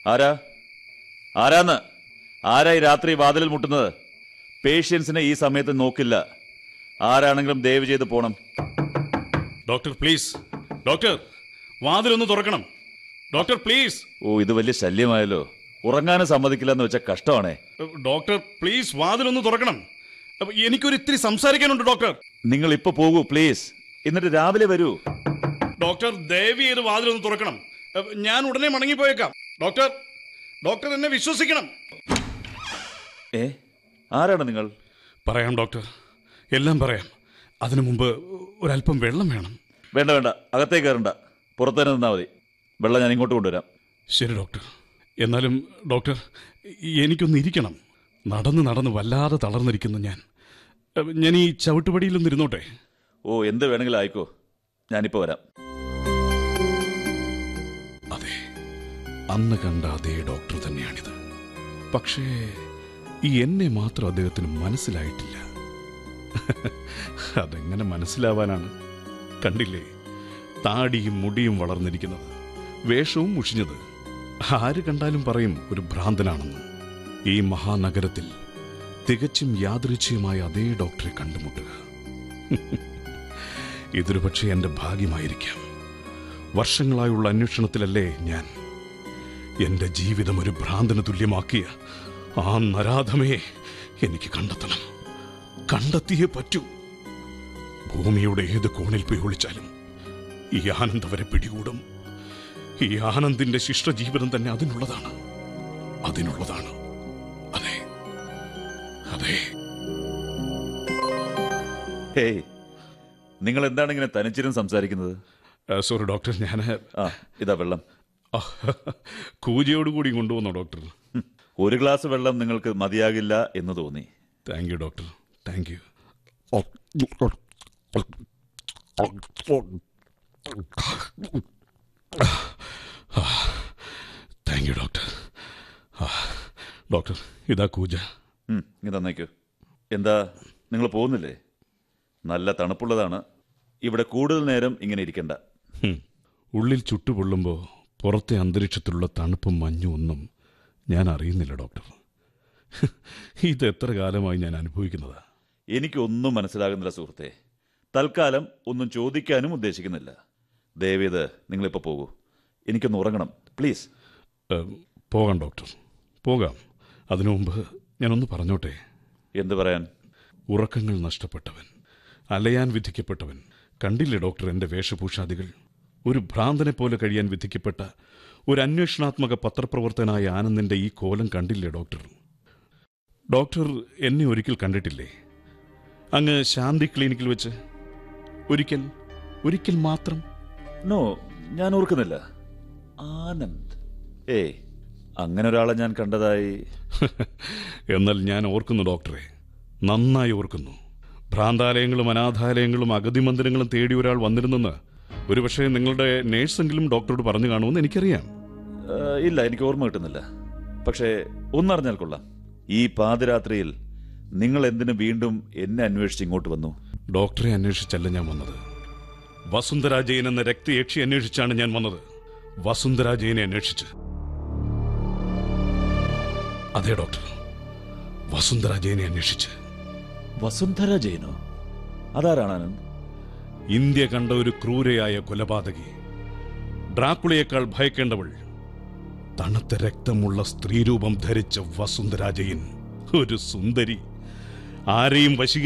ആരാ ആരാന്ന് ആരാ ഈ രാത്രി വാതിലിൽ മുട്ടുന്നത് പേഷ്യൻസിനെ ഈ സമയത്ത് നോക്കില്ല ആരാണെങ്കിലും ദയവ് ചെയ്ത് പോണം ഡോക്ടർ പ്ലീസ് ഡോക്ടർ വാതിലൊന്ന് തുറക്കണം ഡോക്ടർ പ്ലീസ് ഓ ഇത് വലിയ ശല്യമായല്ലോ ഉറങ്ങാനും സമ്മതിക്കില്ല എന്ന് വെച്ചാൽ കഷ്ടമാണേ ഡോക്ടർ പ്ലീസ് വാതിലൊന്ന് തുറക്കണം അപ്പൊ എനിക്കൊരു ഇത്തിരി സംസാരിക്കാനുണ്ട് ഡോക്ടർ നിങ്ങൾ ഇപ്പൊ പോകൂ പ്ലീസ് എന്നിട്ട് രാവിലെ വരൂ ഡോക്ടർ ദയവ് ചെയ്ത് വാതിലൊന്ന് തുറക്കണം അപ്പൊ ഞാൻ ഉടനെ മടങ്ങിപ്പോയേക്കാം ഡോക്ടർ ഡോക്ടർ എന്നെ വിശ്വസിക്കണം ഏ ആരാണ് നിങ്ങൾ പറയാം ഡോക്ടർ എല്ലാം പറയാം അതിനു മുമ്പ് ഒരല്പം വെള്ളം വേണം വേണ്ട വേണ്ട അകത്തേക്ക് കയറണ്ട പുറത്തു തന്നെ നിന്നാൽ മതി വെള്ളം ഞാൻ ഇങ്ങോട്ട് കൊണ്ടുവരാം ശരി ഡോക്ടർ എന്നാലും ഡോക്ടർ എനിക്കൊന്ന് ഇരിക്കണം നടന്ന് നടന്ന് വല്ലാതെ തളർന്നിരിക്കുന്നു ഞാൻ അഹ് ഞാൻ ഈ ചവിട്ടുപടിയിലൊന്ന് ഇരുന്നോട്ടെ ഓ എന്ത് വേണമെങ്കിലും ആയിക്കോ ഞാനിപ്പോ വരാം അതെ അന്ന് കണ്ട അതേ ഡോക്ടർ തന്നെയാണിത് പക്ഷേ ഈ എന്നെ മാത്രം അദ്ദേഹത്തിന് മനസ്സിലായിട്ടില്ല അതെങ്ങനെ മനസ്സിലാവാനാണ് കണ്ടില്ലേ താടിയും മുടിയും വളർന്നിരിക്കുന്നത് വേഷവും മുഷിഞ്ഞത് ആര് കണ്ടാലും പറയും ഒരു ഭ്രാന്തനാണെന്ന് ഈ മഹാനഗരത്തിൽ തികച്ചും യാദൃച്ഛികമായ അതേ ഡോക്ടറെ കണ്ടുമുട്ടുക ഇതൊരു പക്ഷേ എന്റെ ഭാഗ്യമായിരിക്കാം വർഷങ്ങളായുള്ള അന്വേഷണത്തിലല്ലേ ഞാൻ എന്റെ ജീവിതം ഒരു ഭ്രാന്തന് തുല്യമാക്കിയ ആ നരാധമയെ എനിക്ക് കണ്ടെത്തണം കണ്ടെത്തിയേ പറ്റൂ ഭൂമിയുടെ ഏത് കോണിൽ പോയി ഒളിച്ചാലും ഈ ആനന്ദ് അവരെ പിടികൂടും ഈ ആനന്ദിന്റെ ശിഷ്ട ജീവിതം തന്നെ അതിനുള്ളതാണ് അതിനുള്ളതാണ് അതെ അതെ ഹേയ് നിങ്ങൾ എന്താണ് ഇങ്ങനെ തനിച്ചിരും സംസാരിക്കുന്നത് സോറി ഡോക്ടർ ഞാൻ ആ ഇതാ വെള്ളം കൂജയോടുകൂടി കൊണ്ടുവന്നോ ഡോക്ടർ ഹും, ഒരു ഗ്ലാസ് വെള്ളം നിങ്ങൾക്ക് മതിയാകില്ല എന്ന് തോന്നി thank you doctor thank you thank you doctor ആ, ഡോക്ടർ ഇതാ കൂജ ഉം, ഇങ്ങ് തന്നേക്കൂ എന്താ നിങ്ങൾ പോകുന്നില്ലേ നല്ല തണുപ്പുള്ളതാണ് ഇവിടെ കൂടുതൽ നേരം ഇങ്ങനെ ഇരിക്കണ്ട ഹും. ഉള്ളിൽ ചുട്ടുപൊള്ളുമ്പോൾ പുറത്തെ അന്തരീക്ഷത്തിലുള്ള തണുപ്പും മഞ്ഞും ഒന്നും ഞാൻ അറിയുന്നില്ല ഡോക്ടർ ഇത് എത്ര കാലമായി ഞാൻ അനുഭവിക്കുന്നതാ എനിക്കൊന്നും മനസ്സിലാകുന്നില്ല സുഹൃത്തെ തൽക്കാലം ഒന്നും ചോദിക്കാനും ഉദ്ദേശിക്കുന്നില്ല ദയവേത് നിങ്ങളിപ്പോൾ പോകൂ എനിക്കൊന്ന് ഉറങ്ങണം പ്ലീസ് ഏം, പോകാം ഡോക്ടർ പോകാം അതിനു മുമ്പ് ഞാനൊന്ന് പറഞ്ഞോട്ടെ എന്ത് പറയാൻ ഉറക്കങ്ങൾ നഷ്ടപ്പെട്ടവൻ അലയാൻ വിധിക്കപ്പെട്ടവൻ കണ്ടില്ലേ ഡോക്ടർ എൻ്റെ വേഷഭൂഷാദികൾ ഒരു ഭ്രാന്തനെ പോലെ കഴിയാൻ വിധിക്കപ്പെട്ട ഒരു അന്വേഷണാത്മക പത്രപ്രവർത്തനായ ആനന്ദിന്റെ ഈ കോലം കണ്ടില്ലേ ഡോക്ടർ ഡോക്ടർ എന്നെ ഒരിക്കൽ കണ്ടിട്ടില്ലേ അങ്ങ് ശാന്തി ക്ലിനിക്കിൽ വെച്ച് ഒരിക്കൽ ഒരിക്കൽ മാത്രം നോ ഞാൻ ഓർക്കുന്നില്ല ആനന്ദ് ഏയ് അങ്ങനെ ഒരാളെ ഞാൻ കണ്ടതായി എന്നാൽ ഞാൻ ഓർക്കുന്നു ഡോക്ടറെ നന്നായി ഓർക്കുന്നു ഭ്രാന്താലയങ്ങളും അനാഥാലയങ്ങളും അഗതി മന്ദിരങ്ങളും തേടി ഒരാൾ വന്നിരുന്നെന്ന് ഒരുപക്ഷെ നിങ്ങളുടെ നേഴ്സെങ്കിലും ഡോക്ടറോട് പറഞ്ഞു കാണുമെന്ന് എനിക്കറിയാം ആ, ഇല്ല എനിക്ക് ഓർമ്മ കിട്ടുന്നില്ല പക്ഷേ ഒന്നറിഞ്ഞാൽ കൊള്ളാം ഈ പാതിരാത്രിയിൽ നിങ്ങൾ എന്തിനു വീണ്ടും എന്നെ അന്വേഷിച്ച് ഇങ്ങോട്ട് വന്നു ഡോക്ടറെ അന്വേഷിച്ചല്ല ഞാൻ വന്നത് വസുന്ധര ജയൻ എന്ന രക്തയക്ഷി അന്വേഷിച്ചാണ് ഞാൻ വന്നത് വസുന്ധര ജയനെ അന്വേഷിച്ച് അതെ ഡോക്ടർ വസുന്ധര ജയനെ അന്വേഷിച്ച് വസുന്ധര ജയനോ അതാരാണ് ആനന്ദ് ഇന്ത്യ കണ്ട ഒരു ക്രൂരയായ കൊലപാതകി ഡ്രാക്കുളയേക്കാൾ ഭയക്കേണ്ടവൾ തണുത്ത രക്തമുള്ള സ്ത്രീരൂപം ധരിച്ച വസുന്ധരാജയൻ ഒരു സുന്ദരി ആരെയും വശീ